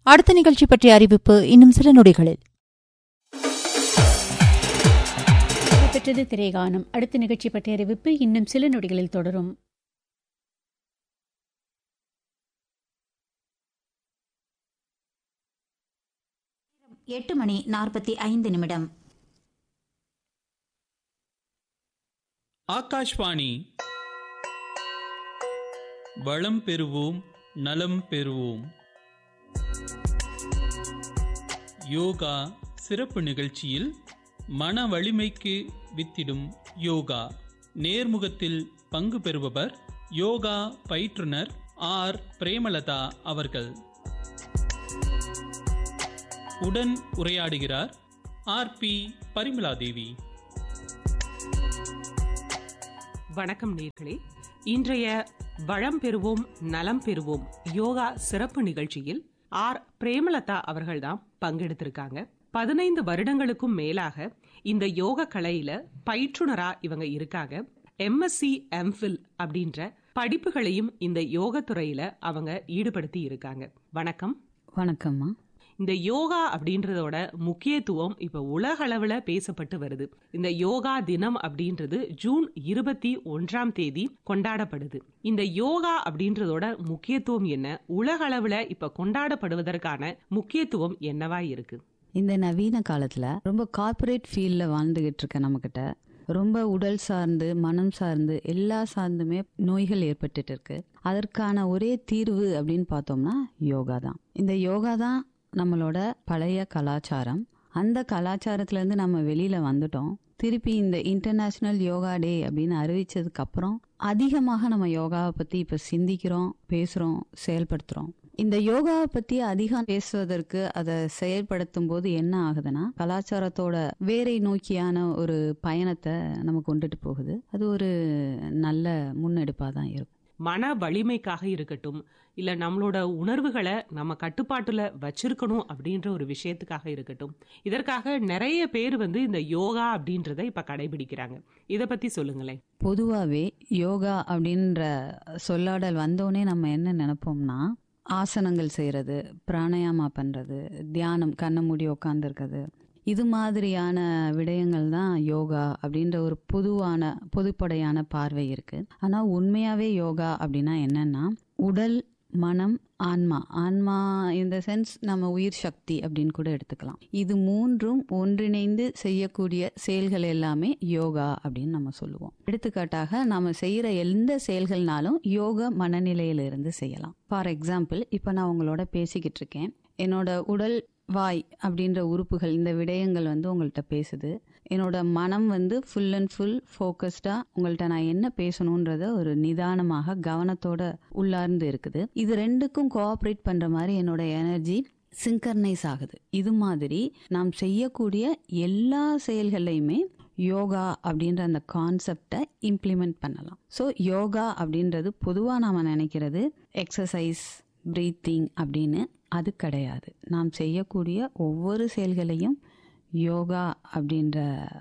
அடுத்த நிகழ்ச்சி பற்றிய அறிவிப்பு இன்னும் சில நொடிகளில் பெற்றது திரைகானம் அடுத்த நிகழ்ச்சி பற்றிய அறிவிப்பு இன்னும் சில நொடிகளில் தொடரும் எட்டு மணி நாற்பத்தி ஐந்து நிமிடம் ஆகாஷ்வாணி வளம் பெறுவோம் நலம் பெறுவோம் யோகா சிறப்பு நிகழ்ச்சியில் மன வலிமைக்கு வித்திடும் யோகா நேர்முகத்தில் பங்கு பெறுபவர் யோகா பயிற்றுனர் ஆர் பிரேமலதா அவர்கள் உடன் உரையாடுகிறார் ஆர் பி பரிமலாதேவி வணக்கம் நேர்களே இன்றைய வளம் பெறுவோம் நலம் பெறுவோம் யோகா சிறப்பு நிகழ்ச்சியில் ஆர் பிரேமலதா அவர்கள்தான் பங்கெடுத்திருக்காங்க பதினைந்து வருடங்களுக்கும் மேலாக இந்த யோக கலையில பயிற்றுனரா இவங்க இருக்காங்க எம்எஸ்சி எம்ஃபில் அப்படின்ற படிப்புகளையும் இந்த யோகத்துறையில அவங்க ஈடுபடுத்தி இருக்காங்க வணக்கம் வணக்கம்மா இந்த யோகா அப்படின்றதோட முக்கியத்துவம் இப்ப உலக அளவுல பேசப்பட்டு வருது இந்த யோகா தினம் அப்படின்றது ஜூன் இருபத்தி ஒன்றாம் தேதி கொண்டாடப்படுது இந்த யோகா அப்படின்றதோட முக்கியத்துவம் என்ன உலக அளவுல இப்ப கொண்டாடப்படுவதற்கான முக்கியத்துவம் என்னவா இருக்கு இந்த நவீன காலத்துல ரொம்ப கார்ப்பரேட் ஃபீல்ட்ல வாழ்ந்துகிட்டு இருக்க நம்மக்கிட்ட ரொம்ப உடல் சார்ந்து மனம் சார்ந்து எல்லா சார்ந்துமே நோய்கள் ஏற்பட்டுட்டு இருக்கு அதற்கான ஒரே தீர்வு அப்படின்னு பார்த்தோம்னா யோகா தான் இந்த யோகா தான் நம்மளோட பழைய கலாச்சாரம் அந்த கலாச்சாரத்துல இருந்து நம்ம வெளியில வந்துட்டோம் திருப்பி இந்த இன்டர்நேஷனல் யோகா டே அப்படின்னு அறிவிச்சதுக்கு அப்புறம் அதிகமாக நம்ம யோகாவை பத்தி இப்ப சிந்திக்கிறோம் பேசுறோம் செயல்படுத்துறோம் இந்த யோகாவை பத்தி அதிகம் பேசுவதற்கு அதை செயல்படுத்தும் போது என்ன ஆகுதுன்னா கலாச்சாரத்தோட வேரை நோக்கியான ஒரு பயணத்தை நம்ம கொண்டுட்டு போகுது அது ஒரு நல்ல முன்னெடுப்பா தான் இருக்கும் மன வலிமைக்காக இருக்கட்டும் இல்ல நம்மளோட உணர்வுகளை நம்ம கட்டுப்பாட்டுல வச்சிருக்கணும் அப்படின்ற ஒரு விஷயத்துக்காக இருக்கட்டும் இதற்காக நிறைய பேர் வந்து இந்த யோகா அப்படின்றத இப்ப கடைபிடிக்கிறாங்க இத பத்தி சொல்லுங்களேன் பொதுவாகவே யோகா அப்படின்ற சொல்லாடல் வந்தோடனே நம்ம என்ன நினைப்போம்னா ஆசனங்கள் செய்கிறது பிராணாயாமா பண்ணுறது தியானம் கண்ணை மூடி உக்காந்துருக்கிறது இது மாதிரியான விடயங்கள் தான் யோகா அப்படின்ற ஒரு பொதுவான பொதுப்படையான பார்வை இருக்கு ஆனால் உண்மையாவே யோகா அப்படின்னா என்னன்னா உடல் மனம் ஆன்மா ஆன்மா இந்த சென்ஸ் நம்ம உயிர் சக்தி அப்படின்னு கூட எடுத்துக்கலாம் இது மூன்றும் ஒன்றிணைந்து செய்யக்கூடிய செயல்கள் எல்லாமே யோகா அப்படின்னு நம்ம சொல்லுவோம் எடுத்துக்காட்டாக நாம செய்யற எந்த செயல்கள்னாலும் யோக மனநிலையில இருந்து செய்யலாம் ஃபார் எக்ஸாம்பிள் இப்போ நான் உங்களோட பேசிக்கிட்டு இருக்கேன் என்னோட உடல் வாய் அப்படின்ற உறுப்புகள் இந்த விடயங்கள் வந்து உங்கள்கிட்ட பேசுது என்னோட மனம் வந்து ஃபுல் அண்ட் ஃபுல் ஃபோக்கஸ்டா உங்கள்கிட்ட நான் என்ன பேசணுன்றத ஒரு நிதானமாக கவனத்தோட உள்ளார்ந்து இருக்குது இது ரெண்டுக்கும் கோஆப்ரேட் பண்ற மாதிரி என்னோட எனர்ஜி சிங்கர்னைஸ் ஆகுது இது மாதிரி நாம் செய்யக்கூடிய எல்லா செயல்களையுமே யோகா அப்படின்ற அந்த கான்செப்டை இம்ப்ளிமெண்ட் பண்ணலாம் ஸோ யோகா அப்படின்றது பொதுவாக நாம் நினைக்கிறது எக்ஸசைஸ் ப்ரீத்திங் அப்படின்னு அது கிடையாது நாம் செய்யக்கூடிய ஒவ்வொரு செயல்களையும் யோகா அப்படின்ற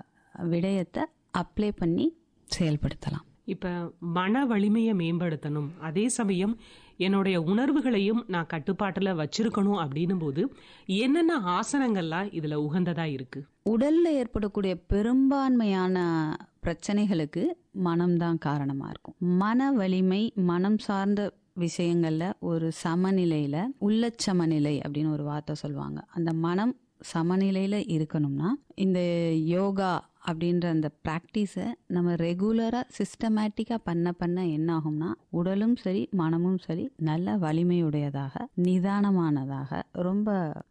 விடயத்தை அப்ளை பண்ணி செயல்படுத்தலாம் இப்ப மன வலிமையை மேம்படுத்தணும் அதே சமயம் என்னுடைய உணர்வுகளையும் நான் கட்டுப்பாட்டுல வச்சிருக்கணும் அப்படின்னும் போது என்னென்ன ஆசனங்கள்லாம் இதுல உகந்ததா இருக்கு உடல்ல ஏற்படக்கூடிய பெரும்பான்மையான பிரச்சனைகளுக்கு மனம்தான் காரணமா இருக்கும் மன வலிமை மனம் சார்ந்த விஷயங்கள்ல ஒரு சமநிலையில உள்ளச் சமநிலை அப்படின்னு ஒரு வார்த்தை சொல்லுவாங்க அந்த மனம் சமநிலையில இருக்கணும்னா இந்த யோகா அப்படின்ற அந்த ப்ராக்டிஸை நம்ம ரெகுலராக சிஸ்டமேட்டிக்காக பண்ண பண்ண என்ன ஆகும்னா உடலும் சரி மனமும் சரி நல்ல வலிமையுடையதாக நிதானமானதாக ரொம்ப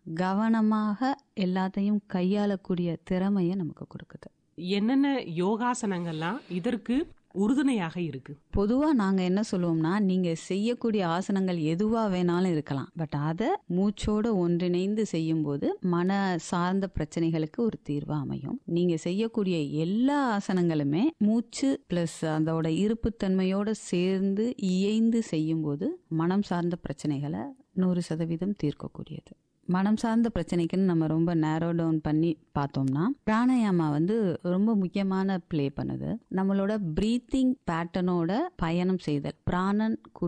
கவனமாக எல்லாத்தையும் கையாளக்கூடிய திறமையை நமக்கு கொடுக்குது என்னென்ன யோகாசனங்கள்லாம் இதற்கு உறுதுணையாக இருக்கு பொதுவாக நாங்கள் என்ன சொல்லுவோம்னா நீங்கள் செய்யக்கூடிய ஆசனங்கள் எதுவாக வேணாலும் இருக்கலாம் பட் அதை மூச்சோட ஒன்றிணைந்து செய்யும்போது மன சார்ந்த பிரச்சனைகளுக்கு ஒரு தீர்வு அமையும் நீங்கள் செய்யக்கூடிய எல்லா ஆசனங்களுமே மூச்சு ப்ளஸ் அதோட இருப்புத்தன்மையோட சேர்ந்து இயைந்து செய்யும்போது மனம் சார்ந்த பிரச்சனைகளை நூறு சதவீதம் தீர்க்கக்கூடியது மனம் சார்ந்த பிரச்சனைக்குன்னு நம்ம ரொம்ப நேரோ டவுன் பண்ணி பார்த்தோம்னா பிராணாயாமா வந்து ரொம்ப முக்கியமான ப்ளே பண்ணுது நம்மளோட ப்ரீத்திங் பேட்டர்னோட பயணம் செய்தல் பிராணன் கூட்டல்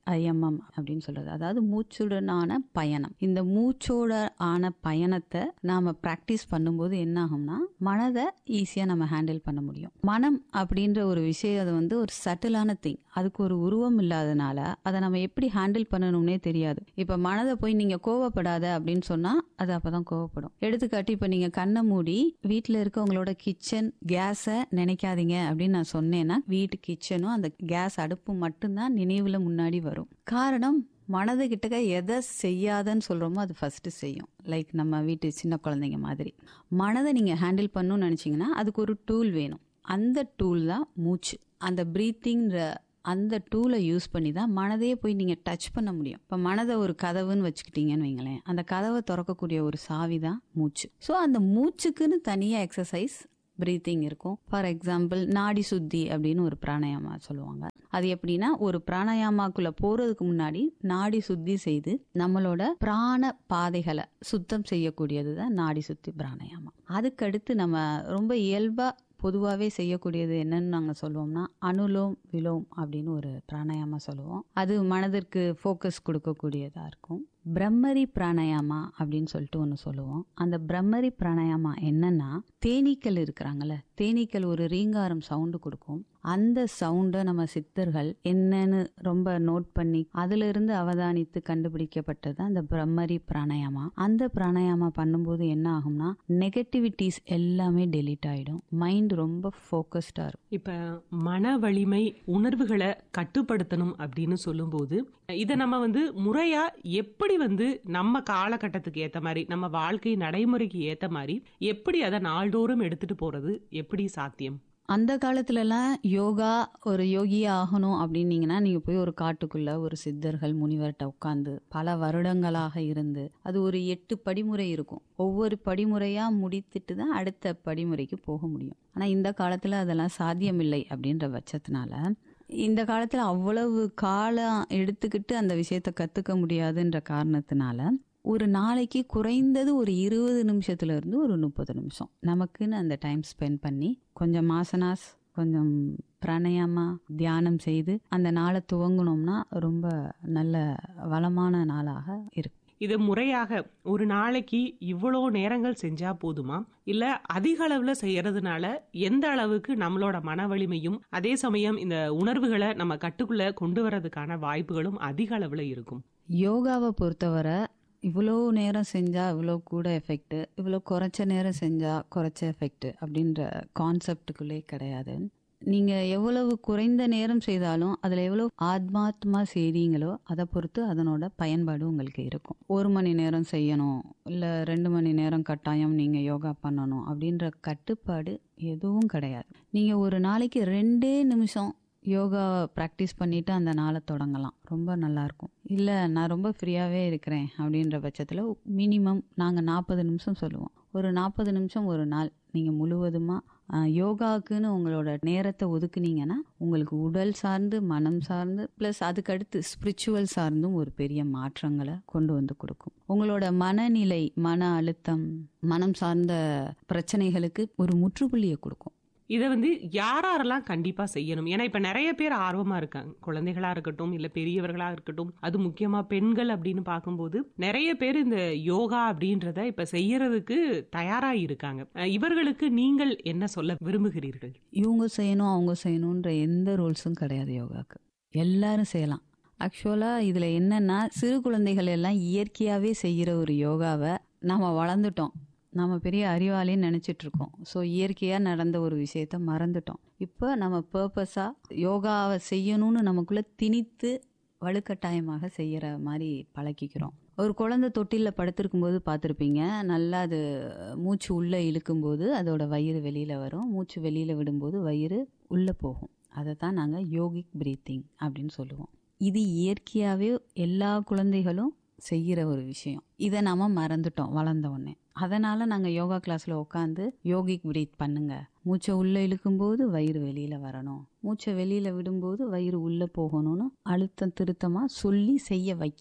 ஐஎம்எம் அப்படின்னு சொல்றது அதாவது மூச்சுடனான பயணம் இந்த மூச்சோட ஆன பயணத்தை நாம பிராக்டிஸ் பண்ணும்போது என்ன ஆகும்னா மனதை ஈஸியா நம்ம ஹேண்டில் பண்ண முடியும் மனம் அப்படின்ற ஒரு விஷயம் அது வந்து ஒரு சட்டிலான திங் அதுக்கு ஒரு உருவம் இல்லாதனால அதை நம்ம எப்படி ஹேண்டில் பண்ணணும்னே தெரியாது இப்ப மனதை போய் நீங்க கோவப்படாத அப்படின்னு சொன்னா அது அப்பதான் கோவப்படும் எடுத்துக்காட்டி இப்ப நீங்க கண்ணை மூடி வீட்டுல இருக்கவங்களோட கிச்சன் கேஸை நினைக்காதீங்க அப்படின்னு நான் சொன்னேன்னா வீட்டு கிச்சனும் அந்த கேஸ் அடுப்பு மட்டும்தான் நினைவுல முன்னாடி வரும் காரணம் மனது கிட்டக்க எதை செய்யாதன்னு சொல்றோமோ அது ஃபர்ஸ்ட் செய்யும் லைக் நம்ம வீட்டு சின்ன குழந்தைங்க மாதிரி மனதை நீங்க ஹேண்டில் பண்ணணும்னு நினைச்சீங்கன்னா அதுக்கு ஒரு டூல் வேணும் அந்த டூல் தான் மூச்சு அந்த பிரீத்திங்ற அந்த டூலை யூஸ் பண்ணி தான் மனதையே போய் நீங்கள் டச் பண்ண முடியும் இப்போ மனதை ஒரு கதவுன்னு வச்சுக்கிட்டீங்கன்னு வைங்களேன் அந்த கதவை திறக்கக்கூடிய ஒரு சாவி தான் மூச்சு ஸோ அந்த மூச்சுக்குன்னு தனியாக எக்ஸசைஸ் பிரீத்திங் இருக்கும் ஃபார் எக்ஸாம்பிள் நாடி சுத்தி அப்படின்னு ஒரு பிராணாயாமா சொல்லுவாங்க அது எப்படின்னா ஒரு பிராணாயாமாக்குள்ள போறதுக்கு முன்னாடி நாடி சுத்தி செய்து நம்மளோட பிராண பாதைகளை சுத்தம் செய்யக்கூடியது தான் நாடி சுத்தி பிராணாயாமம் அதுக்கடுத்து நம்ம ரொம்ப இயல்பா பொதுவாகவே செய்யக்கூடியது என்னன்னு நாங்கள் சொல்லுவோம்னா அனுலோம் விலோம் அப்படின்னு ஒரு பிராணாயாமா சொல்லுவோம் அது மனதிற்கு ஃபோக்கஸ் கொடுக்கக்கூடியதாக இருக்கும் பிரம்மரி பிராணாயாமா அப்படின்னு சொல்லிட்டு ஒன்று சொல்லுவோம் அந்த பிரம்மரி பிராணாயாமா என்னன்னா தேனீக்கள் இருக்கிறாங்கல்ல தேனீக்கள் ஒரு ரீங்காரம் சவுண்டு கொடுக்கும் அந்த சவுண்டை நம்ம சித்தர்கள் என்னன்னு ரொம்ப நோட் பண்ணி அதுல இருந்து அவதானித்து கண்டுபிடிக்கப்பட்டது அந்த பிரம்மரி பிராணாயாமா அந்த பிராணாயாமா பண்ணும்போது என்ன ஆகும்னா நெகட்டிவிட்டிஸ் எல்லாமே டெலீட் ஆயிடும் மைண்ட் ரொம்ப ஃபோக்கஸ்டா இருக்கும் இப்ப மன வலிமை உணர்வுகளை கட்டுப்படுத்தணும் அப்படின்னு சொல்லும்போது இதை நம்ம வந்து முறையா எப்படி வந்து நம்ம காலகட்டத்துக்கு ஏத்த மாதிரி நம்ம வாழ்க்கை நடைமுறைக்கு ஏத்த மாதிரி எப்படி அதை நாள்தோறும் எடுத்துட்டு போறது எப்படி சாத்தியம் அந்த காலத்துலலாம் யோகா ஒரு யோகியா ஆகணும் அப்படின்னீங்கன்னா நீங்க போய் ஒரு காட்டுக்குள்ள ஒரு சித்தர்கள் முனிவர்கிட்ட உட்காந்து பல வருடங்களாக இருந்து அது ஒரு எட்டு படிமுறை இருக்கும் ஒவ்வொரு படிமுறையா முடித்துட்டு தான் அடுத்த படிமுறைக்கு போக முடியும் ஆனா இந்த காலத்துல அதெல்லாம் சாத்தியமில்லை அப்படின்ற பட்சத்தினால இந்த காலத்துல அவ்வளவு காலம் எடுத்துக்கிட்டு அந்த விஷயத்த கத்துக்க முடியாதுன்ற காரணத்தினால ஒரு நாளைக்கு குறைந்தது ஒரு இருபது நிமிஷத்துல இருந்து ஒரு முப்பது நிமிஷம் நமக்குன்னு அந்த டைம் ஸ்பெண்ட் பண்ணி கொஞ்சம் மாசனாஸ் கொஞ்சம் பிராணாயாமா தியானம் செய்து அந்த நாளை துவங்கணும்னா ரொம்ப நல்ல வளமான நாளாக இருக்கும் இது முறையாக ஒரு நாளைக்கு இவ்வளோ நேரங்கள் செஞ்சா போதுமா இல்ல அதிக அளவுல செய்யறதுனால எந்த அளவுக்கு நம்மளோட மன வலிமையும் அதே சமயம் இந்த உணர்வுகளை நம்ம கட்டுக்குள்ள கொண்டு வரதுக்கான வாய்ப்புகளும் அதிக அளவுல இருக்கும் யோகாவை பொறுத்தவரை இவ்வளோ நேரம் செஞ்சா இவ்வளோ கூட எஃபெக்ட் இவ்வளோ குறைச்ச நேரம் செஞ்சா குறைச்ச எஃபெக்ட் அப்படின்ற கான்செப்டுக்குள்ளே கிடையாது நீங்க எவ்வளவு குறைந்த நேரம் செய்தாலும் அதுல எவ்வளவு ஆத்மாத்மா செய்றீங்களோ அதை பொறுத்து அதனோட பயன்பாடு உங்களுக்கு இருக்கும் ஒரு மணி நேரம் செய்யணும் இல்ல ரெண்டு மணி நேரம் கட்டாயம் நீங்க யோகா பண்ணணும் அப்படின்ற கட்டுப்பாடு எதுவும் கிடையாது நீங்க ஒரு நாளைக்கு ரெண்டே நிமிஷம் யோகா ப்ராக்டிஸ் பண்ணிட்டு அந்த நாளை தொடங்கலாம் ரொம்ப நல்லா இருக்கும் இல்லை நான் ரொம்ப ஃப்ரீயாகவே இருக்கிறேன் அப்படின்ற பட்சத்தில் மினிமம் நாங்கள் நாற்பது நிமிஷம் சொல்லுவோம் ஒரு நாற்பது நிமிஷம் ஒரு நாள் நீங்கள் முழுவதுமாக யோகாவுக்குன்னு உங்களோட நேரத்தை ஒதுக்குனீங்கன்னா உங்களுக்கு உடல் சார்ந்து மனம் சார்ந்து ப்ளஸ் அதுக்கடுத்து ஸ்பிரிச்சுவல் சார்ந்தும் ஒரு பெரிய மாற்றங்களை கொண்டு வந்து கொடுக்கும் உங்களோட மனநிலை மன அழுத்தம் மனம் சார்ந்த பிரச்சனைகளுக்கு ஒரு முற்றுப்புள்ளியை கொடுக்கும் இதை வந்து யாரெல்லாம் கண்டிப்பா செய்யணும் ஏன்னா இப்ப நிறைய பேர் ஆர்வமா இருக்காங்க குழந்தைகளா இருக்கட்டும் இல்ல பெரியவர்களா இருக்கட்டும் அது முக்கியமா பெண்கள் அப்படின்னு பார்க்கும்போது நிறைய பேர் இந்த யோகா அப்படின்றத இப்ப செய்யறதுக்கு தயாரா இருக்காங்க அஹ் இவர்களுக்கு நீங்கள் என்ன சொல்ல விரும்புகிறீர்கள் இவங்க செய்யணும் அவங்க செய்யணுன்ற எந்த ரூல்ஸும் கிடையாது யோகாக்கு எல்லாரும் செய்யலாம் ஆக்சுவலாக இதில் என்னன்னா சிறு குழந்தைகள் எல்லாம் இயற்கையாகவே செய்கிற ஒரு யோகாவை நாம் வளர்ந்துட்டோம் நம்ம பெரிய அறிவாளின்னு நினச்சிட்டு இருக்கோம் ஸோ இயற்கையாக நடந்த ஒரு விஷயத்த மறந்துட்டோம் இப்போ நம்ம பர்பஸாக யோகாவை செய்யணும்னு நமக்குள்ளே திணித்து வலுக்கட்டாயமாக செய்கிற மாதிரி பழக்கிக்கிறோம் ஒரு குழந்தை தொட்டிலில் படுத்திருக்கும்போது பார்த்துருப்பீங்க நல்லா அது மூச்சு உள்ளே இழுக்கும்போது அதோட வயிறு வெளியில் வரும் மூச்சு வெளியில் விடும்போது வயிறு உள்ளே போகும் அதை தான் நாங்கள் யோகிக் பிரீத்திங் அப்படின்னு சொல்லுவோம் இது இயற்கையாகவே எல்லா குழந்தைகளும் செய்கிற ஒரு விஷயம் இதை நாம மறந்துட்டோம் வளர்ந்த உடனே அதனால நாங்கள் யோகா கிளாஸில் உட்காந்து யோகிக் பிரீத் பண்ணுங்க மூச்சை உள்ளே இழுக்கும்போது வயிறு வெளியில வரணும் மூச்சை வெளியில விடும்போது வயிறு உள்ளே போகணும்னு அழுத்தம் திருத்தமாக சொல்லி செய்ய வைக்கிறோம்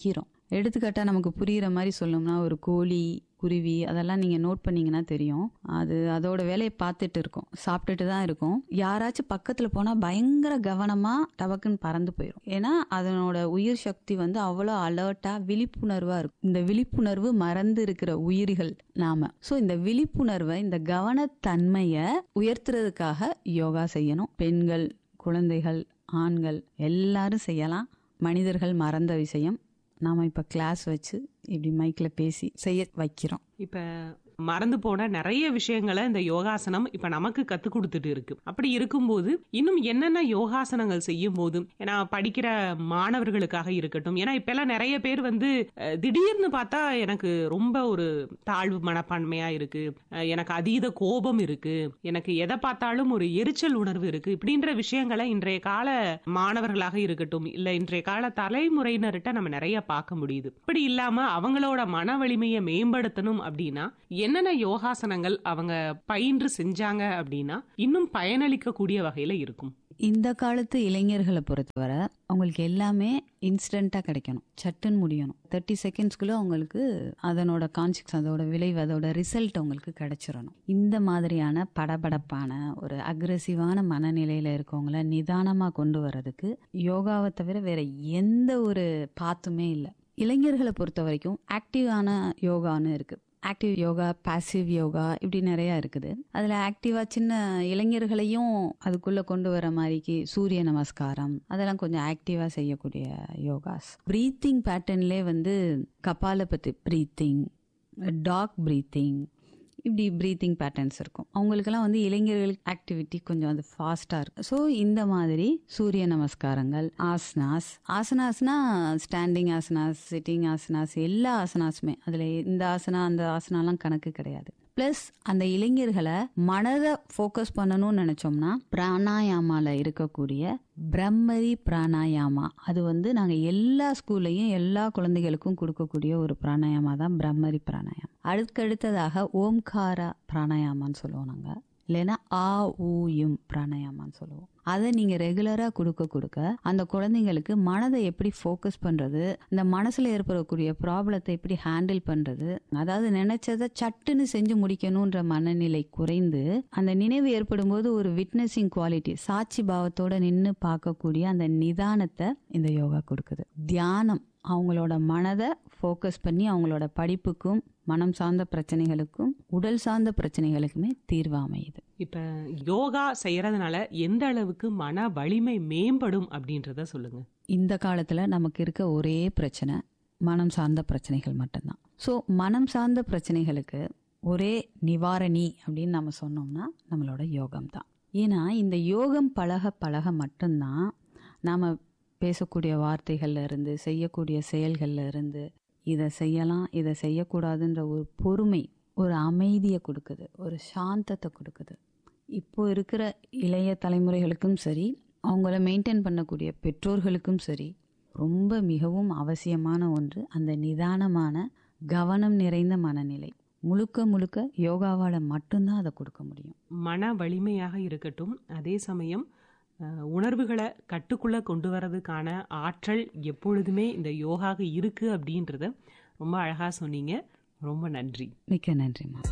எடுத்துக்காட்டா நமக்கு புரியுற மாதிரி சொல்லணும்னா ஒரு கோழி குருவி அதெல்லாம் நீங்க நோட் பண்ணீங்கன்னா தெரியும் அது அதோட வேலையை பார்த்துட்டு இருக்கும் சாப்பிட்டுட்டு தான் இருக்கும் யாராச்சும் பக்கத்துல போனா பயங்கர கவனமா டபக்குன்னு பறந்து போயிடும் ஏன்னா அதனோட உயிர் சக்தி வந்து அவ்வளோ அலர்ட்டா விழிப்புணர்வா இருக்கும் இந்த விழிப்புணர்வு மறந்து இருக்கிற உயிர்கள் நாம சோ இந்த விழிப்புணர்வை இந்த கவனத்தன்மையை உயர்த்துறதுக்காக யோகா செய்யணும் பெண்கள் குழந்தைகள் ஆண்கள் எல்லாரும் செய்யலாம் மனிதர்கள் மறந்த விஷயம் நாம இப்ப கிளாஸ் வச்சு இப்படி மைக்ல பேசி செய்ய வைக்கிறோம் இப்ப மறந்து போன நிறைய விஷயங்களை இந்த யோகாசனம் இப்ப நமக்கு கத்து கொடுத்துட்டு இருக்கு அப்படி இருக்கும்போது இன்னும் என்னென்ன யோகாசனங்கள் செய்யும் போது ஏன்னா படிக்கிற மாணவர்களுக்காக இருக்கட்டும் ஏன்னா இப்ப எல்லாம் நிறைய பேர் வந்து அஹ், திடீர்னு பார்த்தா எனக்கு ரொம்ப ஒரு தாழ்வு மனப்பான்மையா இருக்கு அஹ், எனக்கு அதீத கோபம் இருக்கு எனக்கு எதை பார்த்தாலும் ஒரு எரிச்சல் உணர்வு இருக்கு இப்படின்ற விஷயங்களை இன்றைய கால மாணவர்களாக இருக்கட்டும் இல்ல இன்றைய கால தலைமுறையினர்கிட்ட நம்ம நிறைய பார்க்க முடியுது இப்படி இல்லாம அவங்களோட மன வலிமையை மேம்படுத்தணும் அப்படின்னா என்னென்ன யோகாசனங்கள் அவங்க பயின்று செஞ்சாங்க அப்படின்னா இன்னும் பயனளிக்க கூடிய வகையில இருக்கும் இந்த காலத்து இளைஞர்களை பொறுத்தவரை அவங்களுக்கு எல்லாமே இன்ஸ்டண்டா கிடைக்கணும் சட்டுன்னு முடியணும் தேர்ட்டி செகண்ட்ஸ்குள்ள அவங்களுக்கு அதனோட கான்சிக்ஸ் அதோட விளைவு அதோட ரிசல்ட் அவங்களுக்கு கிடைச்சிடணும் இந்த மாதிரியான படபடப்பான ஒரு அக்ரெசிவான மனநிலையில இருக்கவங்கள நிதானமா கொண்டு வர்றதுக்கு யோகாவை தவிர வேற எந்த ஒரு பாத்துமே இல்லை இளைஞர்களை பொறுத்த வரைக்கும் ஆக்டிவான யோகான்னு இருக்கு ஆக்டிவ் யோகா பாசிவ் யோகா இப்படி நிறைய இருக்குது அதுல ஆக்டிவா சின்ன இளைஞர்களையும் அதுக்குள்ள கொண்டு வர மாதிரிக்கு சூரிய நமஸ்காரம் அதெல்லாம் கொஞ்சம் ஆக்டிவா செய்யக்கூடிய யோகாஸ் பிரீத்திங் பேட்டர்ன்லேயே வந்து கபாலபதி பிரீத்திங் டாக் பிரீத்திங் இப்படி பிரீத்திங் பேட்டர்ன்ஸ் இருக்கும் அவங்களுக்கெல்லாம் வந்து இளைஞர்களுக்கு ஆக்டிவிட்டி கொஞ்சம் அது ஃபாஸ்டா இருக்கும் ஸோ இந்த மாதிரி சூரிய நமஸ்காரங்கள் ஆசனாஸ் ஆசனாஸ்னா ஸ்டாண்டிங் ஆசனாஸ் சிட்டிங் ஆசனாஸ் எல்லா ஆசனாஸுமே அதுல இந்த ஆசனா அந்த ஆசனாலாம் கணக்கு கிடையாது பிளஸ் அந்த இளைஞர்களை மனதை ஃபோக்கஸ் பண்ணணும்னு நினைச்சோம்னா பிராணாயாமால இருக்கக்கூடிய பிரம்மரி பிராணாயாமா அது வந்து நாங்க எல்லா ஸ்கூல்லையும் எல்லா குழந்தைகளுக்கும் கொடுக்கக்கூடிய ஒரு பிராணாயாமா தான் பிரம்மரி பிராணாயாமம் அடுத்தடுத்ததாக ஓம்காரா பிராணாயாமான்னு சொல்லுவோம் நாங்க இல்லைன்னா ஆ ஊ யும் பிராணாயாமான்னு சொல்லுவோம் அதை நீங்க ரெகுலரா கொடுக்க கொடுக்க அந்த குழந்தைங்களுக்கு மனதை எப்படி ஃபோக்கஸ் பண்றது இந்த மனசுல ஏற்படக்கூடிய ப்ராப்ளத்தை எப்படி ஹேண்டில் பண்றது அதாவது நினைச்சதை சட்டுன்னு செஞ்சு முடிக்கணும்ன்ற மனநிலை குறைந்து அந்த நினைவு ஏற்படும் போது ஒரு விட்னஸிங் குவாலிட்டி சாட்சி பாவத்தோட நின்று பார்க்கக்கூடிய அந்த நிதானத்தை இந்த யோகா கொடுக்குது தியானம் அவங்களோட மனதை ஃபோக்கஸ் பண்ணி அவங்களோட படிப்புக்கும் மனம் சார்ந்த பிரச்சனைகளுக்கும் உடல் சார்ந்த பிரச்சனைகளுக்குமே தீர்வு அமையுது இப்ப யோகா செய்யறதுனால எந்த அளவுக்கு மன வலிமை மேம்படும் அப்படின்றத சொல்லுங்க இந்த காலத்துல நமக்கு இருக்க ஒரே பிரச்சனை மனம் சார்ந்த பிரச்சனைகள் மட்டும்தான் ஸோ மனம் சார்ந்த பிரச்சனைகளுக்கு ஒரே நிவாரணி அப்படின்னு நம்ம சொன்னோம்னா நம்மளோட யோகம் தான் ஏன்னா இந்த யோகம் பழக பழக மட்டும்தான் நாம பேசக்கூடிய வார்த்தைகள்ல இருந்து செய்யக்கூடிய செயல்கள்ல இருந்து இதை செய்யலாம் இதை செய்யக்கூடாதுன்ற ஒரு பொறுமை ஒரு அமைதியை கொடுக்குது ஒரு சாந்தத்தை கொடுக்குது இப்போ இருக்கிற இளைய தலைமுறைகளுக்கும் சரி அவங்கள மெயின்டைன் பண்ணக்கூடிய பெற்றோர்களுக்கும் சரி ரொம்ப மிகவும் அவசியமான ஒன்று அந்த நிதானமான கவனம் நிறைந்த மனநிலை முழுக்க முழுக்க யோகாவால் மட்டும்தான் அதை கொடுக்க முடியும் மன வலிமையாக இருக்கட்டும் அதே சமயம் அஹ், உணர்வுகளை கட்டுக்குள்ள கொண்டு வரதுக்கான ஆற்றல் எப்பொழுதுமே இந்த யோகாக இருக்கு அப்படின்றத ரொம்ப அழகா சொன்னீங்க ரொம்ப நன்றி மிக்க நன்றிம்மா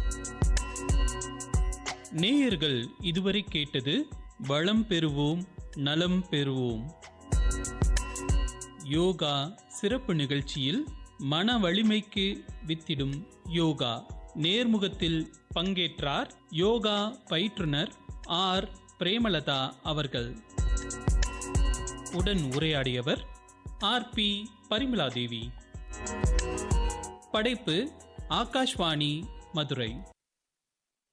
நேயர்கள் இதுவரை கேட்டது வளம் பெறுவோம் நலம் பெறுவோம் யோகா சிறப்பு நிகழ்ச்சியில் மன வலிமைக்கு வித்திடும் யோகா நேர்முகத்தில் பங்கேற்றார் யோகா பயிற்றுனர் ஆர் பிரேமலதா அவர்கள் உடன் உரையாடியவர் ஆர் பி பரிமலாதேவி படைப்பு ஆகாஷ்வாணி மதுரை